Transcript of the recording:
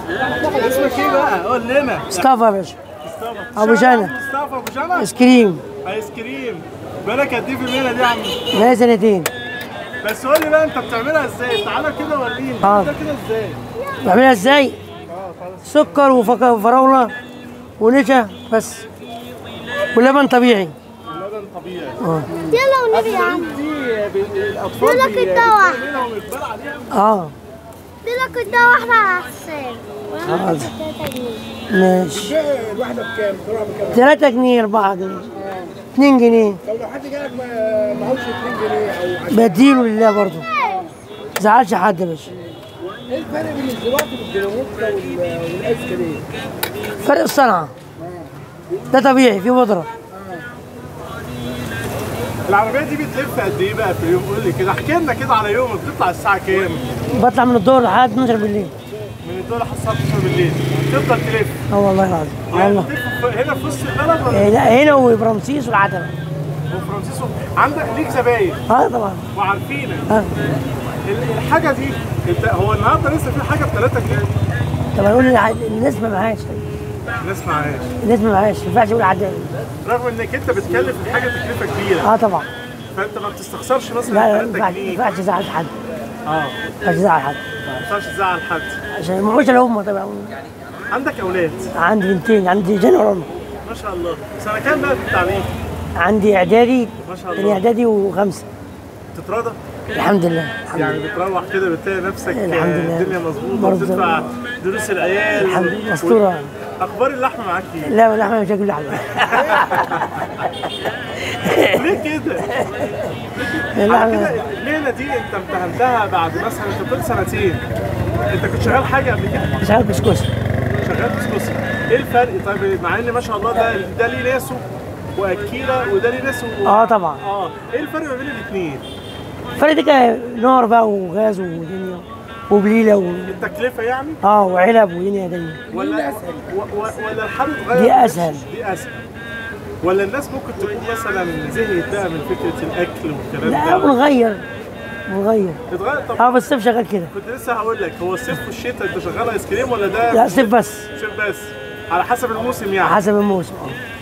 اسمك ايه بقى؟ قول لنا مصطفى يا باشا مصطفى أبو جنى. مصطفى ابو جنى ايس كريم ايس كريم بالك قد ايه في المهنه دي يا عم؟ بقالي سنتين بس قول لي بقى انت بتعملها ازاي؟ تعالى كده وريني آه. ده كده ازاي؟ بعملها ازاي؟ اه خلاص سكر وفك- وفراوله ونشا بس ولبن طبيعي اللبن طبيعي اه يلا والنبي يا عم دي بي- الاطفال يقول لك بي- الدواء. بيتكلموا منها ويتباع عليها اه دي لك ده واحدة على حسين حاضر. 3 جنيه ماشي الواحده بكام؟ تروح بكام؟ 3 جنيه 4 جنيه 2 جنيه طب لو حد جالك ما معهوش 2 جنيه او بديله لله برضه زعلش حد يا باشا ايه الفرق بين الزراعه والجراموكا والايس كريم؟ فرق الصنعه ده طبيعي في بودره العربيه دي بتلف قد ايه بقى في اليوم؟ قول لي كده احكي لنا كده على يومك بتطلع الساعه كام؟ بطلع من الظهر لحد 12 بالليل من الدولة حصلت 12 بالليل تفضل تلف اه والله العظيم يعني والله تلف في- هنا في وسط البلد ولا إيه، لا هنا وبرمسيس والعتبه وفرانسيسكو عندك ليك زباين اه طبعا وعارفينك اه ال- الحاجه دي انت هو النهارده لسه في حاجه ب 3 جنيه طب اقول للع- الناس ما معهاش الناس معهاش الناس ما معهاش ما ينفعش اقول عداد رغم انك انت بتكلف الحاجه تكلفه كبيره اه طبعا فانت ما بتستخسرش لا مثلا لا ما 3 ينفعش ما جنيه ينفعش ازعل حد اه ما ينفعش ازعل حد ما ينفعش تزعل حد عشان ما هوش الا هم طبعا عندك اولاد عندي بنتين عندي جنى ورنا ما شاء الله سنه كام بقى في التعليم عندي اعدادي ما شاء تاني الله اعدادي وخمسه تتراضى الحمد لله الحمد يعني لله بتروح كده بتلاقي نفسك الحمد آه، لله. الدنيا مظبوطه برضه. وبتدفع دروس العيال الحمد و- لله مستوره اخبار اللحمه معاك ايه؟ لا اللحمه مش هاكل لحمه ليه كده؟ على اللحمه كده المهنه دي انت امتهنتها بعد مثلا انت بتقول سنتين انت كنت شغال حاجه قبل كده؟ مش عارف بسكوت شغال بسكوسي ايه الفرق طيب مع ان ما شاء الله ده ده ليه ناسه واكيله وده ليه ناسه و... اه طبعا اه ايه الفرق ما بين الاثنين؟ الفرق ده كان نار بقى وغاز ودنيا وبليله و... التكلفه يعني اه وعلب ودنيا دنيا ولا و... و... ولا الحل اتغير؟ دي أسهل. دي اسهل ولا الناس ممكن تكون مثلا زهقت بقى من فكره الاكل والكلام لا ده ونغير ونغير اتغير طب اه بس الصيف شغال كده كنت لسه هقول لك هو الصيف والشتاء انت شغال ايس كريم ولا ده لا صيف بس صيف بس على حسب الموسم يعني حسب الموسم اه